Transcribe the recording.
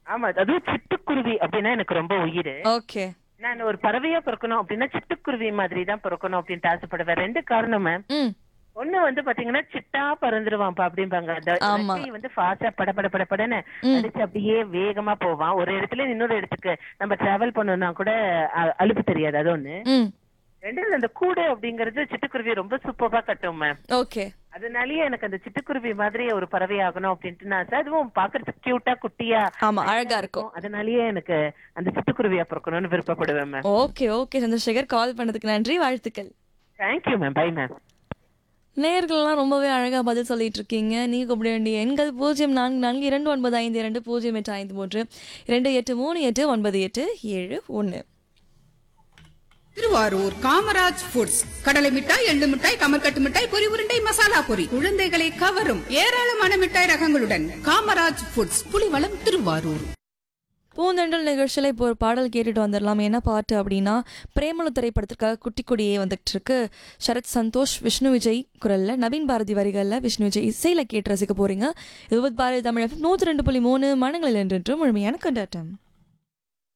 ஆமா அதுவும் சிட்டுக்குருவி அப்படின்னா எனக்கு ரொம்ப உயிர் ஓகே நான் ஒரு பறவையா பிறக்கணும் அப்படின்னா சிட்டுக்குருவி மாதிரி தான் பிறக்கணும் அப்படின்ட்டு ஆசைப்படுவேன் ரெண்டு காரணம் மேம் ம் ஒண்ணு வந்து பாத்தீங்கன்னா சிட்டா பறந்துருவான்ப்பா அப்படிம்பாங்க அந்த ஆமா. ரெக்கை வந்து ஃபாஸ்டா பட பட பட படன்னு அடிச்சு அப்படியே வேகமா போவான் ஒரு இடத்துல இருந்து இன்னொரு இடத்துக்கு நம்ம டிராவல் பண்ணணும்னா கூட அ- அலுப்பு தெரியாது அது ஒண்ணு ம் ரெண்டாவது அந்த கூடு அப்படிங்கறது சிட்டுக்குருவி ரொம்ப சூப்பரா கட்டும் மேம் ஓகே அதனாலயே எனக்கு அந்த சிட்டுக்குருவி மாதிரி ஒரு பறவை ஆகணும் அப்படின்ட்டு நான் ஆசை. அதுவும் பாக்குறதுக்கு கியூட்டா குட்டியா ஆமா அழகா இருக்கும் அதனாலயே எனக்கு அந்த சிட்டுக்குருவியா பிறக்கணும்னு விருப்பப்படுவேன் ma'am okay okay Chandrasekhar call பண்ணதுக்கு நன்றி வாழ்த்துக்கள் தேங்க்யூ மேம் பை மேம் நேயர்கள்லாம் ரொம்பவே அழகா பதில் சொல்லிட்டு இருக்கீங்க நீங்க கூப்பிட வேண்டிய எண்கள் பூஜ்ஜியம் நான்கு நான்கு இரண்டு ஒன்பது ஐந்து இரண்டு பூஜ்ஜியம் எட்டு ஐந்து மூன்று இரண்டு எட்டு மூணு எட்டு ஒன்பது எட்டு ஏழு ஒன்று திருவாரூர் காமராஜ் ஃபுட்ஸ் கடலை மிட்டாய் எள்ளு மிட்டாய் கமர்கட்டு மிட்டாய் பொரி உருண்டை மசாலா பொரி குழந்தைகளை கவரும் ஏராளமான மிட்டாய் ரகங்களுடன் காமராஜ் ஃபுட்ஸ் புலிவளம் திருவாரூர் பூந்தெண்டல் நிகழ்ச்சியில் இப்போ ஒரு பாடல் கேட்டுட்டு வந்துடலாம் என்ன பாட்டு அப்படின்னா பிரேமலு திரைப்படத்திற்காக குட்டி கொடியே வந்துட்டு இருக்கு சரத் சந்தோஷ் விஷ்ணு விஜய் குரல்ல நவீன் பாரதி வரிகளில் விஷ்ணு விஜய் இசையில கேட்டு ரசிக்க போறீங்க இருபது பாரதி தமிழ் நூற்றி ரெண்டு புள்ளி மூணு மனங்களில் என்று முழுமையான கொண்டாட்டம்